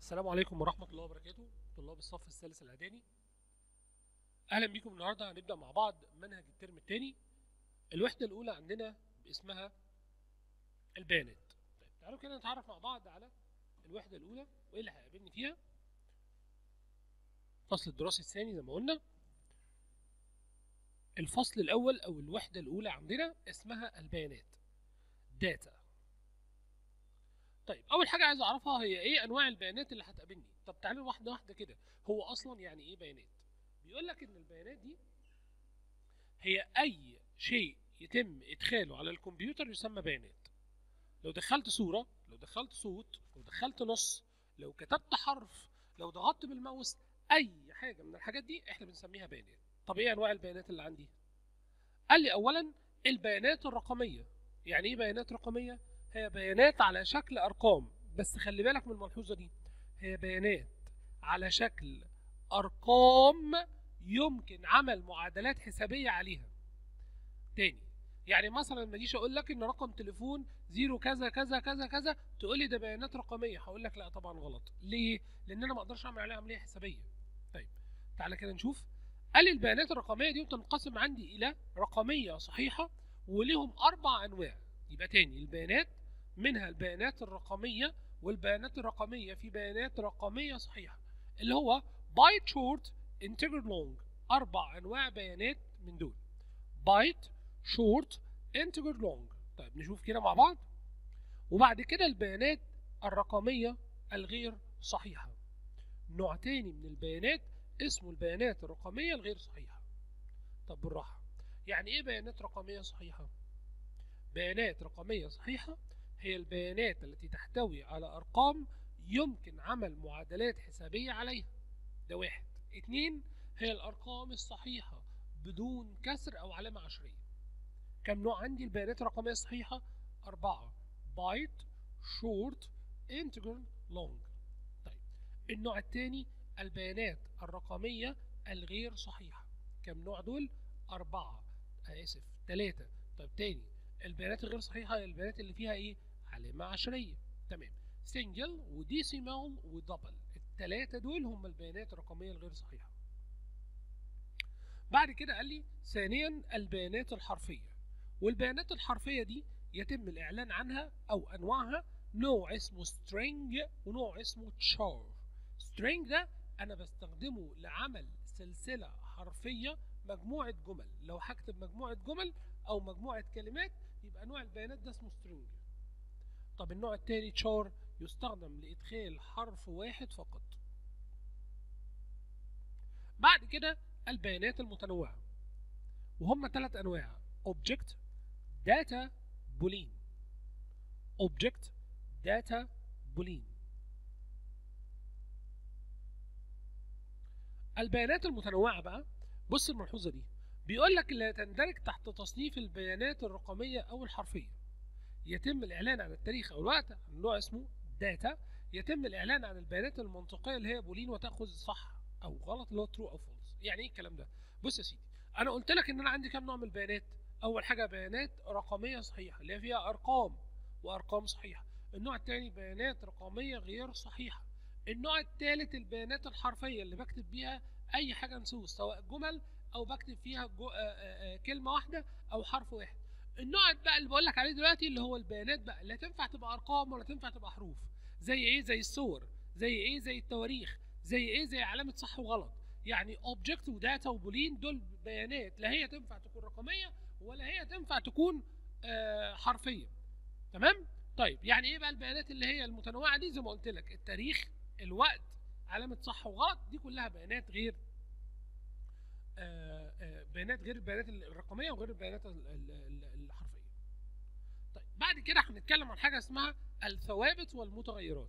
السلام عليكم ورحمة الله وبركاته طلاب الصف الثالث الإعدادي أهلا بيكم النهاردة هنبدأ مع بعض منهج الترم الثاني الوحدة الأولى عندنا اسمها البيانات طيب تعالوا كده نتعرف مع بعض على الوحدة الأولى وإيه اللي هيقابلني فيها الفصل الدراسي الثاني زي ما قلنا الفصل الأول أو الوحدة الأولى عندنا اسمها البيانات داتا طيب اول حاجه عايز اعرفها هي ايه انواع البيانات اللي هتقابلني طب تعالوا واحده واحده كده هو اصلا يعني ايه بيانات بيقول لك ان البيانات دي هي اي شيء يتم ادخاله على الكمبيوتر يسمى بيانات لو دخلت صوره لو دخلت صوت لو دخلت نص لو كتبت حرف لو ضغطت بالماوس اي حاجه من الحاجات دي احنا بنسميها بيانات طب ايه انواع البيانات اللي عندي قال لي اولا البيانات الرقميه يعني ايه بيانات رقميه هي بيانات على شكل ارقام بس خلي بالك من الملحوظه دي هي بيانات على شكل ارقام يمكن عمل معادلات حسابيه عليها تاني يعني مثلا ما اجيش اقول لك ان رقم تليفون زيرو كذا كذا كذا كذا تقول لي ده بيانات رقميه هقول لك لا طبعا غلط ليه لان انا ما اقدرش اعمل عليها عمليه حسابيه طيب تعالى كده نشوف قال لي البيانات الرقميه دي تنقسم عندي الى رقميه صحيحه وليهم اربع انواع يبقى تاني البيانات منها البيانات الرقمية والبيانات الرقمية في بيانات رقمية صحيحة اللي هو بايت شورت انتجر لونج أربع أنواع بيانات من دول بايت شورت انتجر لونج طيب نشوف كده مع بعض وبعد كده البيانات الرقمية الغير صحيحة نوع تاني من البيانات اسمه البيانات الرقمية الغير صحيحة طب بالراحة يعني ايه بيانات رقمية صحيحة؟ بيانات رقمية صحيحة هي البيانات التي تحتوي على أرقام يمكن عمل معادلات حسابية عليها ده واحد اتنين هي الأرقام الصحيحة بدون كسر أو علامة عشرية كم نوع عندي البيانات الرقمية الصحيحة؟ أربعة بايت شورت انتجر لونج طيب النوع الثاني البيانات الرقمية الغير صحيحة كم نوع دول؟ أربعة آسف ثلاثة طيب تاني البيانات الغير صحيحة هي البيانات اللي فيها إيه؟ علامة عشرية تمام سنجل وديسيمال ودبل الثلاثة دول هم البيانات الرقمية الغير صحيحة بعد كده قال لي ثانيا البيانات الحرفية والبيانات الحرفية دي يتم الإعلان عنها أو أنواعها نوع اسمه string ونوع اسمه char string ده أنا بستخدمه لعمل سلسلة حرفية مجموعة جمل لو هكتب مجموعة جمل أو مجموعة كلمات يبقى نوع البيانات ده اسمه string طب النوع التاني char يستخدم لإدخال حرف واحد فقط بعد كده البيانات المتنوعة وهم ثلاث أنواع object data boolean object data boolean البيانات المتنوعة بقى بص الملحوظة دي بيقول لك لا تندرج تحت تصنيف البيانات الرقمية أو الحرفية يتم الإعلان عن التاريخ أو الوقت عن نوع اسمه داتا يتم الإعلان عن البيانات المنطقية اللي هي بولين وتأخذ صح أو غلط اللي هو ترو أو فولس يعني إيه الكلام ده؟ بص يا سيدي أنا قلت لك إن أنا عندي كام نوع من البيانات؟ أول حاجة بيانات رقمية صحيحة اللي هي فيها أرقام وأرقام صحيحة النوع الثاني بيانات رقمية غير صحيحة النوع الثالث البيانات الحرفية اللي بكتب بيها أي حاجة نصوص سواء جمل أو بكتب فيها جو آآ آآ كلمة واحدة أو حرف واحد النوع بقى اللي بقول لك عليه دلوقتي اللي هو البيانات بقى لا تنفع تبقى ارقام ولا تنفع تبقى حروف زي ايه زي الصور زي ايه زي التواريخ زي ايه زي علامه صح وغلط يعني اوبجكت وداتا وبولين دول بيانات لا هي تنفع تكون رقميه ولا هي تنفع تكون آه حرفيه تمام طيب يعني ايه بقى البيانات اللي هي المتنوعه دي زي ما قلت لك التاريخ الوقت علامه صح وغلط دي كلها بيانات غير آه آه بيانات غير البيانات الرقميه وغير البيانات الحرفيه طيب بعد كده هنتكلم عن حاجه اسمها الثوابت والمتغيرات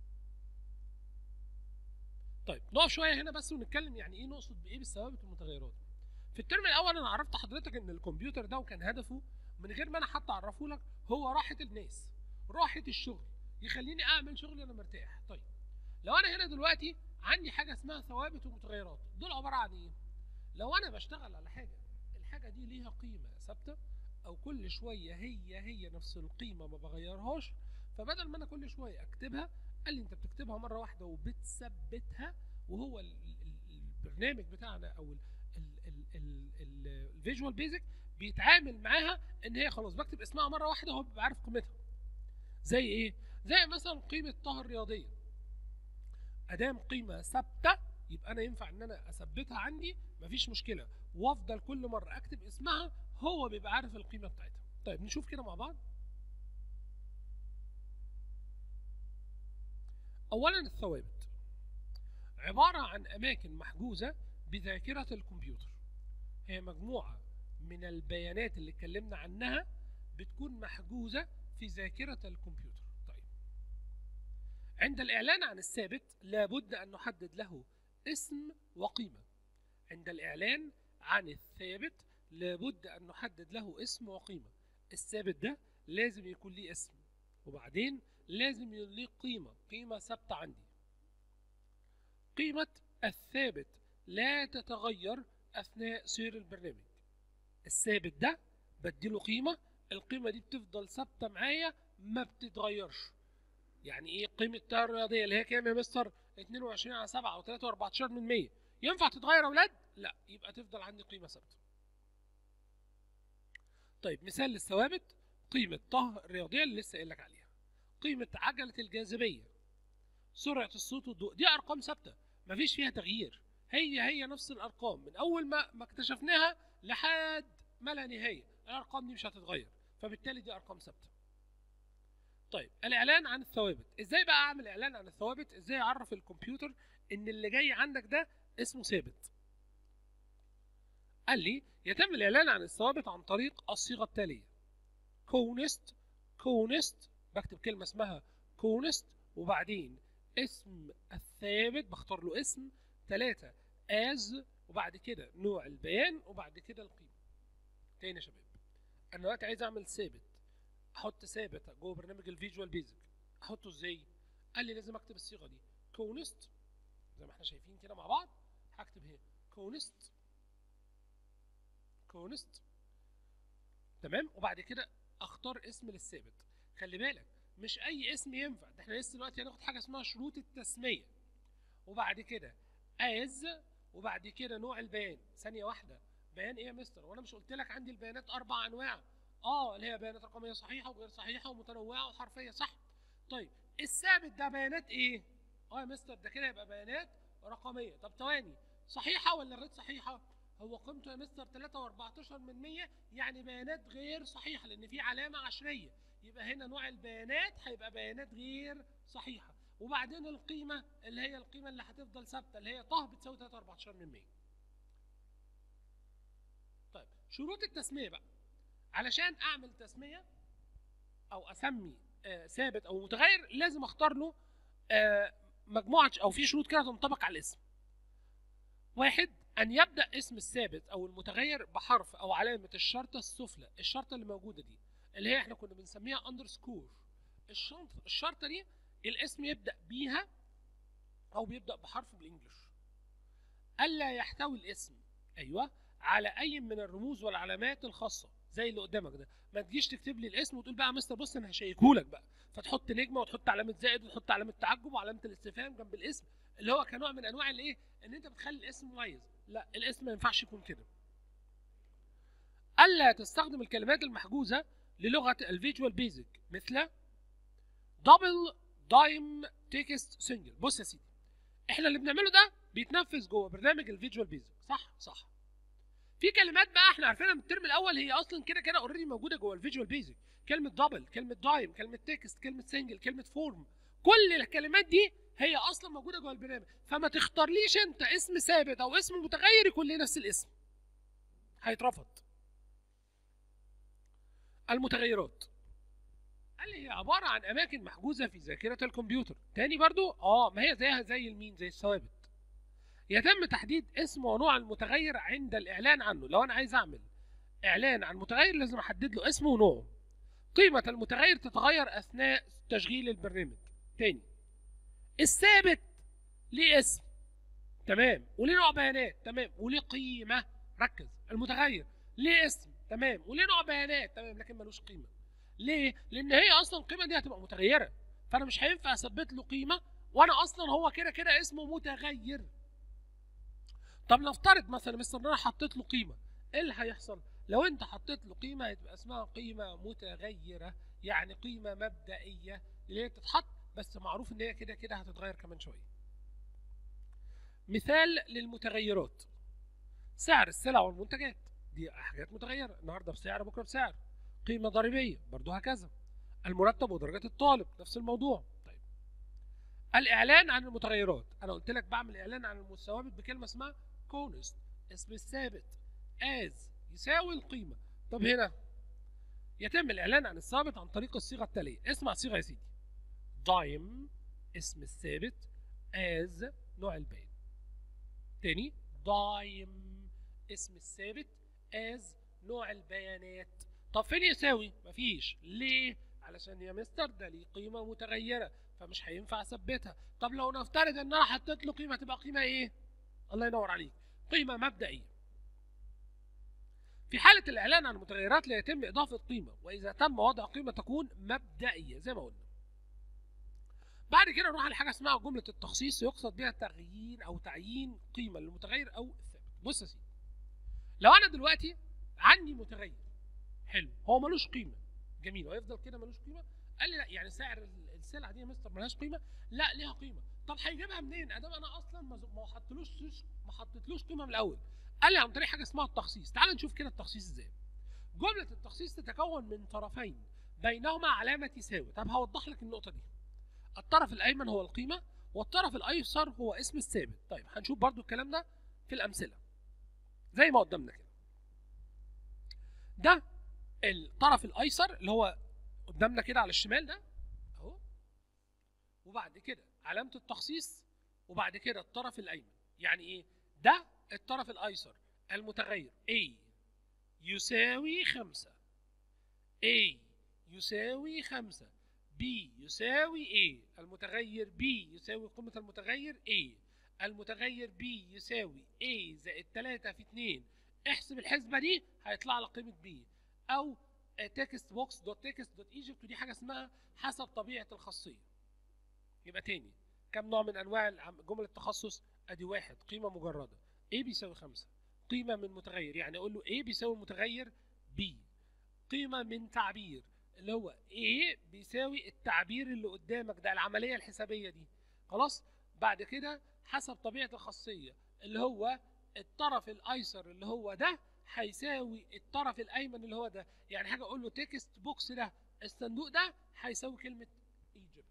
طيب نقف شويه هنا بس ونتكلم يعني ايه نقصد بايه بالثوابت والمتغيرات في الترم الاول انا عرفت حضرتك ان الكمبيوتر ده وكان هدفه من غير ما انا حتى اعرفه لك هو راحه الناس راحه الشغل يخليني اعمل شغل انا مرتاح طيب لو انا هنا دلوقتي عندي حاجه اسمها ثوابت ومتغيرات دول عباره عن ايه لو انا بشتغل على حاجه الحاجه دي ليها قيمه ثابته او كل شويه هي هي نفس القيمه ما بغيرهاش فبدل ما انا كل شويه اكتبها قال لي انت بتكتبها مره واحده وبتثبتها وهو ال- ال- البرنامج بتاعنا او الفيجوال بيزك بيتعامل معاها ان هي خلاص بكتب اسمها مره واحده وهو بيبقى عارف قيمتها زي ايه زي مثلا قيمه طه الرياضيه ادام قيمه ثابته يبقى انا ينفع ان انا اثبتها عندي مفيش مشكله وافضل كل مره اكتب اسمها هو بيبقى عارف القيمه بتاعتها طيب نشوف كده مع بعض اولا الثوابت عباره عن اماكن محجوزه بذاكره الكمبيوتر هي مجموعه من البيانات اللي اتكلمنا عنها بتكون محجوزه في ذاكره الكمبيوتر طيب عند الاعلان عن الثابت لابد ان نحدد له اسم وقيمه عند الاعلان عن الثابت لابد ان نحدد له اسم وقيمه الثابت ده لازم يكون ليه اسم وبعدين لازم يكون ليه قيمه قيمه ثابته عندي قيمه الثابت لا تتغير اثناء سير البرنامج الثابت ده بديله قيمه القيمه دي بتفضل ثابته معايا ما بتتغيرش يعني ايه قيمه التيار الرياضيه اللي هي كام يا مستر 22 على 7 او 3.14 من 100 ينفع تتغير يا اولاد لا يبقى تفضل عندي قيمه ثابته طيب مثال للثوابت قيمه طه الرياضيه اللي لسه قايل لك عليها قيمه عجله الجاذبيه سرعه الصوت والضوء دي ارقام ثابته مفيش فيها تغيير هي هي نفس الارقام من اول ما ما اكتشفناها لحد ما لا نهايه الارقام دي مش هتتغير فبالتالي دي ارقام ثابته طيب الاعلان عن الثوابت ازاي بقى اعمل اعلان عن الثوابت ازاي اعرف الكمبيوتر ان اللي جاي عندك ده اسمه ثابت قال لي يتم الاعلان عن الثوابت عن طريق الصيغه التاليه كونست كونست بكتب كلمه اسمها كونست وبعدين اسم الثابت بختار له اسم ثلاثة از وبعد كده نوع البيان وبعد كده القيمة تاني يا شباب انا دلوقتي عايز اعمل ثابت احط ثابت جوه برنامج الفيجوال بيزك احطه ازاي قال لي لازم اكتب الصيغه دي كونست زي ما احنا شايفين كده مع بعض هكتب هنا كونست كونست تمام وبعد كده اختار اسم للثابت خلي بالك مش اي اسم ينفع ده احنا لسه دلوقتي هناخد حاجه اسمها شروط التسميه وبعد كده از وبعد كده نوع البيان ثانيه واحده بيان ايه يا مستر وانا مش قلت لك عندي البيانات اربع انواع اه اللي هي بيانات رقميه صحيحه وغير صحيحه ومتنوعه وحرفيه صح طيب الثابت ده بيانات ايه اه يا مستر ده كده يبقى بيانات رقميه طب ثواني صحيحه ولا غير صحيحه هو قيمته يا مستر 3 و14 من 100 يعني بيانات غير صحيحه لان في علامه عشريه يبقى هنا نوع البيانات هيبقى بيانات غير صحيحه وبعدين القيمه اللي هي القيمه اللي هتفضل ثابته اللي هي طه بتساوي 3 و14 من 100 طيب شروط التسميه بقى علشان اعمل تسميه او اسمي آه ثابت او متغير لازم اختار له آه مجموعه او في شروط كده تنطبق على الاسم واحد ان يبدا اسم الثابت او المتغير بحرف او علامه الشرطه السفلى الشرطه اللي موجوده دي اللي هي احنا كنا بنسميها اندرسكور الشرطه دي الاسم يبدا بيها او بيبدا بحرف بالانجلش الا يحتوي الاسم ايوه على اي من الرموز والعلامات الخاصه زي اللي قدامك ده ما تجيش تكتب لي الاسم وتقول بقى يا مستر بص انا هشيكهولك بقى فتحط نجمه وتحط علامه زائد وتحط علامه تعجب وعلامه الاستفهام جنب الاسم اللي هو كنوع من انواع الايه ان انت بتخلي الاسم مميز لا الاسم ما ينفعش يكون كده الا تستخدم الكلمات المحجوزه للغه الفيجوال بيزك مثل دبل دايم تكست سنجل بص يا سيدي احنا اللي بنعمله ده بيتنفذ جوه برنامج الفيجوال بيزك صح صح في كلمات بقى احنا عارفينها من الترم الاول هي اصلا كده كده اوريدي موجوده جوه الفيجوال بيزك كلمه دبل كلمه دايم كلمه تكست كلمه سنجل كلمه فورم كل الكلمات دي هي اصلا موجوده جوه البرنامج فما تختارليش انت اسم ثابت او اسم متغير يكون ليه نفس الاسم هيترفض المتغيرات قال لي هي عباره عن اماكن محجوزه في ذاكره الكمبيوتر تاني برضو اه ما هي زيها زي المين زي الثوابت يتم تحديد اسم ونوع المتغير عند الاعلان عنه لو انا عايز اعمل اعلان عن متغير لازم احدد له اسمه ونوعه قيمه المتغير تتغير اثناء تشغيل البرنامج تاني الثابت ليه اسم تمام وليه نوع بيانات تمام وليه قيمه ركز المتغير ليه اسم تمام وليه نوع بيانات تمام لكن ملوش قيمه ليه لان هي اصلا القيمه دي هتبقى متغيره فانا مش هينفع اثبت له قيمه وانا اصلا هو كده كده اسمه متغير طب نفترض مثلا مستر ان انا حطيت له قيمه ايه اللي هيحصل لو انت حطيت له قيمه هتبقى اسمها قيمه متغيره يعني قيمه مبدئيه اللي هي تتحط بس معروف ان هي كده كده هتتغير كمان شويه مثال للمتغيرات سعر السلع والمنتجات دي حاجات متغيره النهارده بسعر بكره بسعر قيمه ضريبيه برضو هكذا المرتب ودرجه الطالب نفس الموضوع طيب الاعلان عن المتغيرات انا قلت لك بعمل اعلان عن الثوابت بكلمه اسمها كونست اسم الثابت از يساوي القيمه طب هنا يتم الاعلان عن الثابت عن طريق الصيغه التاليه اسمع الصيغه يا سيدي دايم اسم الثابت از نوع البيان تاني دايم اسم الثابت از نوع البيانات طب فين يساوي مفيش ليه علشان يا مستر ده ليه قيمه متغيره فمش هينفع اثبتها طب لو نفترض ان انا حطيت له قيمه تبقى قيمه ايه الله ينور عليك قيمه مبدئيه في حالة الإعلان عن المتغيرات لا يتم إضافة قيمة وإذا تم وضع قيمة تكون مبدئية زي ما قلنا. بعد كده نروح على حاجة اسمها جملة التخصيص يقصد بها تغيين أو تعيين قيمة للمتغير أو الثابت. بص يا سيدي. لو أنا دلوقتي عندي متغير حلو هو ملوش قيمة جميل ويفضل كده ملوش قيمة قال لي لا يعني سعر السلعة دي يا مستر ملهاش قيمة لا ليها قيمة طب هيجيبها منين ادام انا اصلا ما حطيتلوش ما حطيتلوش قيمه من الاول قال لي عن طريق حاجه اسمها التخصيص تعال نشوف كده التخصيص ازاي جمله التخصيص تتكون من طرفين بينهما علامه يساوي طب هوضح لك النقطه دي الطرف الايمن هو القيمه والطرف الايسر هو اسم الثابت طيب هنشوف برضو الكلام ده في الامثله زي ما قدامنا كده ده الطرف الايسر اللي هو قدامنا كده على الشمال ده اهو وبعد كده علامه التخصيص وبعد كده الطرف الايمن يعني ايه ده الطرف الايسر المتغير A يساوي خمسة A يساوي خمسة B يساوي A المتغير B يساوي قيمة المتغير A المتغير B يساوي A زائد 3 في 2 احسب الحسبة دي هيطلع لك قيمة B أو تكست بوكس دوت تكست دوت ايجيبت ودي حاجة اسمها حسب طبيعة الخاصية يبقى تاني كم نوع من أنواع جمل التخصص ادي واحد قيمه مجرده A بيساوي خمسة قيمه من متغير يعني اقول له A بيساوي متغير B قيمه من تعبير اللي هو A بيساوي التعبير اللي قدامك ده العمليه الحسابيه دي خلاص بعد كده حسب طبيعه الخاصيه اللي هو الطرف الايسر اللي هو ده هيساوي الطرف الايمن اللي هو ده يعني حاجه اقول له تكست بوكس ده الصندوق ده هيساوي كلمه ايجيبت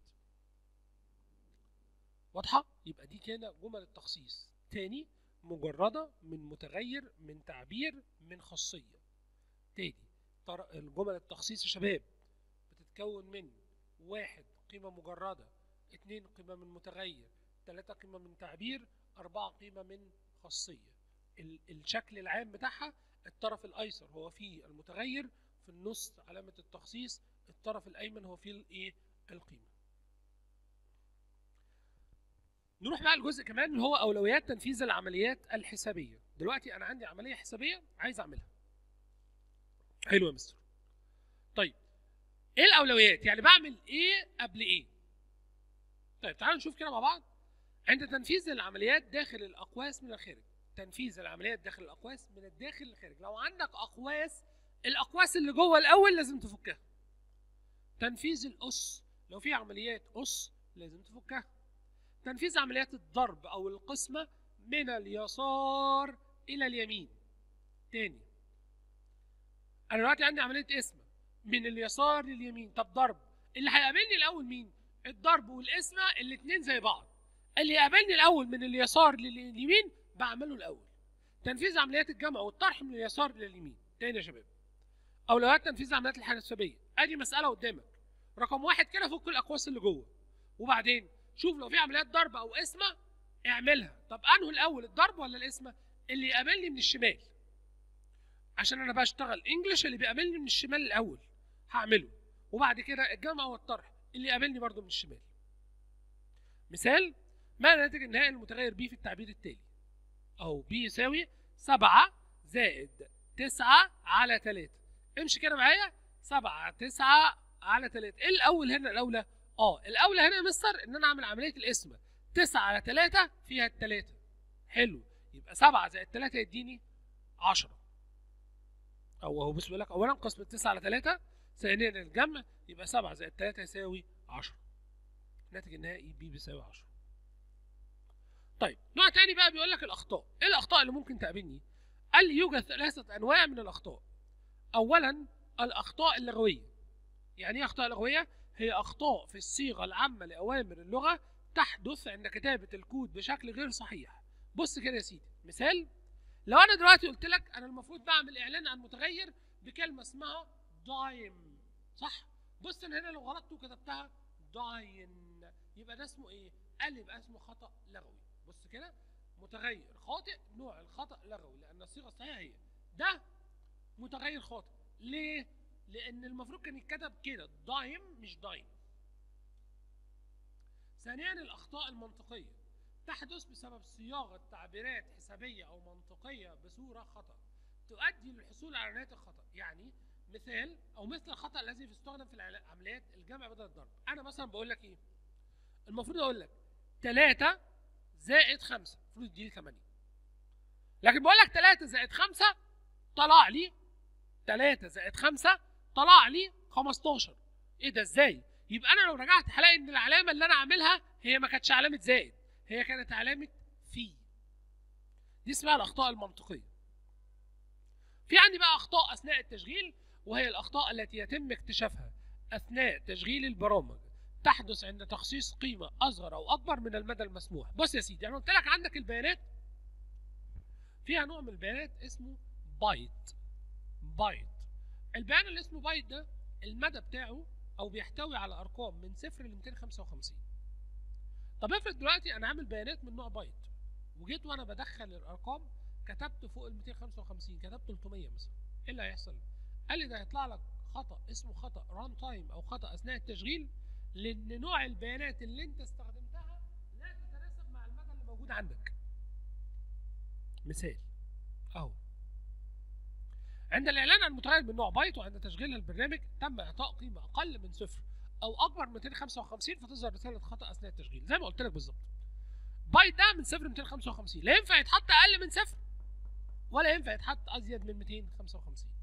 واضحه يبقى دي كده جمل التخصيص تاني مجرده من متغير من تعبير من خاصيه تاني الجمل التخصيص يا شباب بتتكون من واحد قيمه مجرده اتنين قيمه من متغير تلاتة قيمه من تعبير أربعة قيمه من خاصيه الشكل العام بتاعها الطرف الايسر هو فيه المتغير في النص علامه التخصيص الطرف الايمن هو فيه الايه القيمه نروح بقى الجزء كمان اللي هو اولويات تنفيذ العمليات الحسابيه دلوقتي انا عندي عمليه حسابيه عايز اعملها حلو يا مستر طيب ايه الاولويات يعني بعمل ايه قبل ايه طيب تعالوا نشوف كده مع بعض عند تنفيذ العمليات داخل الاقواس من الخارج تنفيذ العمليات داخل الاقواس من الداخل للخارج لو عندك اقواس الاقواس اللي جوه الاول لازم تفكها تنفيذ الاس لو في عمليات اس لازم تفكها تنفيذ عمليات الضرب او القسمه من اليسار الى اليمين تاني انا دلوقتي عندي عمليه قسمه من اليسار لليمين طب ضرب اللي هيقابلني الاول مين الضرب والقسمه الاثنين زي بعض اللي يقابلني الاول من اليسار لليمين بعمله الاول تنفيذ عمليات الجمع والطرح من اليسار لليمين تاني يا شباب اولويات تنفيذ العمليات الحسابيه ادي مساله قدامك رقم واحد كده فك الاقواس اللي جوه وبعدين شوف لو في عمليات ضرب او قسمه اعملها طب انه الاول الضرب ولا القسمه اللي يقابلني من الشمال عشان انا بشتغل انجلش اللي بيقابلني من الشمال الاول هعمله وبعد كده الجمع والطرح اللي يقابلني برضو من الشمال مثال ما الناتج النهائي المتغير بي في التعبير التالي اهو بي يساوي 7 زائد 9 على 3 امشي كده معايا 7 9 على 3 ايه الاول هنا الاولى اه الاولى هنا يا مستر ان انا اعمل عمليه القسمه 9 على 3 فيها الثلاثه حلو يبقى 7 زائد 3 يديني 10 او هو بص بيقول لك اولا قسم 9 على 3 ثانيا الجمع يبقى 7 زائد 3 يساوي 10 الناتج النهائي بي بيساوي 10 طيب نوع تاني بقى بيقول لك الاخطاء ايه الاخطاء اللي ممكن تقابلني قال لي يوجد ثلاثه انواع من الاخطاء اولا الاخطاء اللغويه يعني ايه اخطاء لغويه هي اخطاء في الصيغه العامه لاوامر اللغه تحدث عند كتابه الكود بشكل غير صحيح بص كده يا سيدي مثال لو انا دلوقتي قلت لك انا المفروض بعمل اعلان عن متغير بكلمه اسمها دايم صح بص انا هنا لو غلطت وكتبتها داين يبقى ده اسمه ايه قال يبقى اسمه خطا لغوي بص كده متغير خاطئ نوع الخطا لغوي لان الصيغه الصحيحه هي ده متغير خاطئ ليه لان المفروض كان يتكتب كده دايم مش داين ثانيا الاخطاء المنطقيه تحدث بسبب صياغه تعبيرات حسابيه او منطقيه بصوره خطا تؤدي للحصول على ناتج خطا يعني مثال او مثل الخطا الذي يستخدم في العلا- عمليات الجمع بدل الضرب انا مثلا بقول لك ايه المفروض اقول لك 3 زائد 5 المفروض يديني 8 لكن بقول لك 3 زائد 5 طلع لي 3 زائد 5 طلع لي 15 ايه ده ازاي يبقى انا لو رجعت هلاقي ان العلامه اللي انا عاملها هي ما كانتش علامه زائد هي كانت علامه في دي اسمها الاخطاء المنطقيه في عندي بقى اخطاء اثناء التشغيل وهي الاخطاء التي يتم اكتشافها اثناء تشغيل البرامج تحدث عند تخصيص قيمه اصغر او اكبر من المدى المسموح بص يا سيدي انا قلت لك عندك البيانات فيها نوع من البيانات اسمه بايت بايت البيان اللي اسمه بايت ده المدى بتاعه او بيحتوي على ارقام من صفر ل 255 طب افرض دلوقتي انا عامل بيانات من نوع بايت وجيت وانا بدخل الارقام كتبت فوق ال 255 كتبت 300 مثلا ايه اللي هيحصل؟ قال لي ده هيطلع لك خطا اسمه خطا ران تايم او خطا اثناء التشغيل لان نوع البيانات اللي انت استخدمتها لا تتناسب مع المدى اللي موجود عندك مثال اهو عند الاعلان عن متغير من نوع بايت وعند تشغيل البرنامج تم اعطاء قيمه اقل من صفر او اكبر من 255 فتظهر رساله خطا اثناء التشغيل زي ما قلت لك بالظبط بايت ده من صفر ل 255 لا ينفع يتحط اقل من صفر ولا ينفع يتحط ازيد من 255